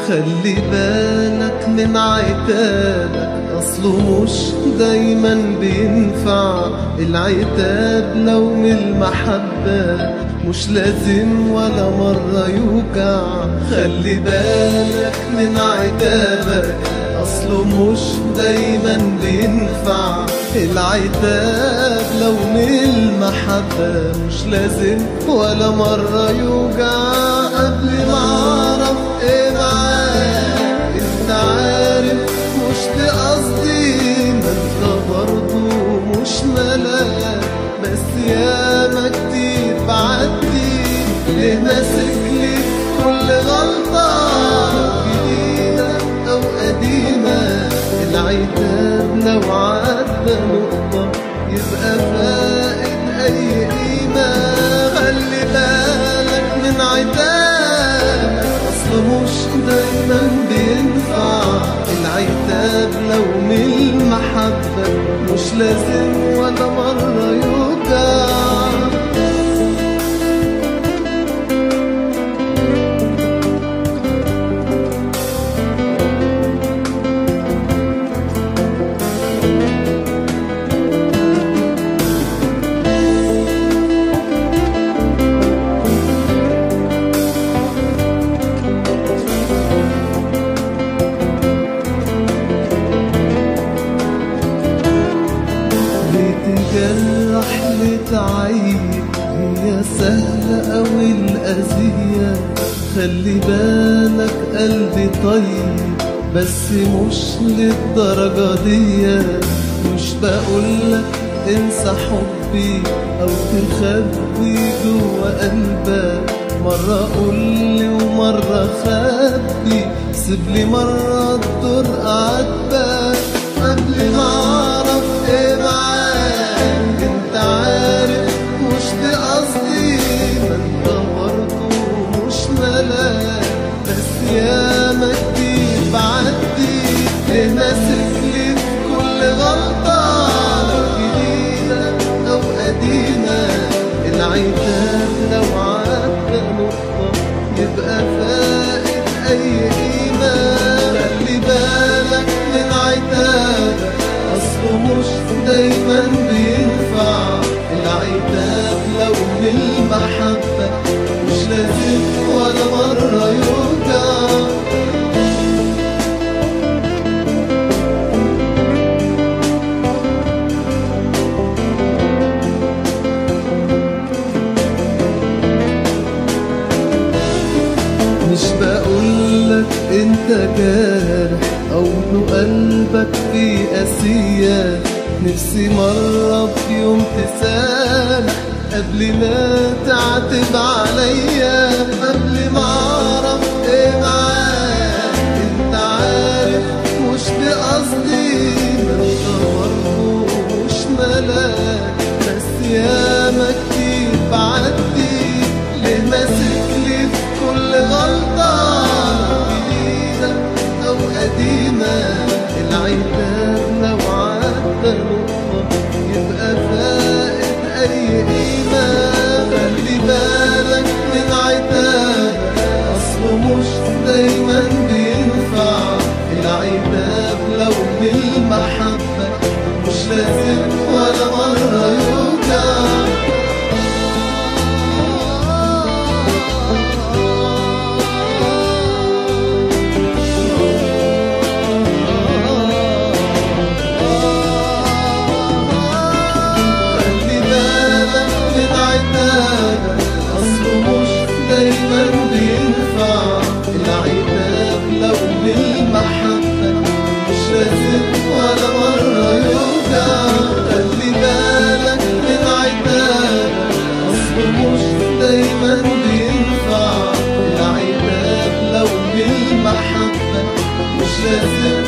خلي بالك من عتابك أصله مش دايما بينفع العتاب لو من المحبة مش لازم ولا مرة يوجع خلي بالك من عتابك أصله مش دايما بينفع العتاب لو من المحبة مش لازم ولا مرة يوجع قبل ما أعرف إيه معاك أنت عارف مش قصدي ما أنت برضه مش ملاك بس ياما كتير بعدي ليه ماسك لي كل غلطة جديدة أو قديمة العتاب لو عدى نقطة يبقى فائد أي قيمة خلي بالك من عتابك أصل مش دايما بينفع العتاب لو من المحبة مش لازم ولا مرة يوجع لتجرح لتعيب هي سهلة أوي الأذية خلي بالك قلبي طيب بس مش للدرجة دي مش بقولك انسى حبي أو تخبي جوا قلبك مرة قولي ومرة خبي سيبلي مرة الدور عاتبك قبل ما أعرف إيه معاك أنت عارف مش بقصدي ما أنت برضه مش ملاك بس ياما كتير بعدي ليه ماسك لي في كل غلطة لو جديدة أو قديمة العتاب لو عدى نقطة يبقى فائد أي قيمة خلي بالك من عتابك أصله مش دايما بينفع العتاب لو بالمحبة مش لازم ولا مرة يرجع مش بقولك انت جارح او انه قلبك فيه قاسية نفسي مرة في يوم تسامح قبل ما تعتب عليا قبل ما اعرف ايه معاك انت عارف مش بقصدي ما انت برضه مش ملاك بس ياما كتير بعدي ليه ماسك لي في كل غلطة جديدة أو قديمة العتاب لو عدى نقطة يبقى فائد أي قيمة خلي بالك من عتابك أصله مش دايما بينفع العتاب لو بالمحبة مش لازم ولا مرة يوجع خلي بالك من عتابك أصله مش دايما بينفع العتاب لو بالمحبة مش لازم ولا مرة يوجع خلي بالك من عتابك أصله مش دايما بينفع العتاب لو بالمحبة مش لازم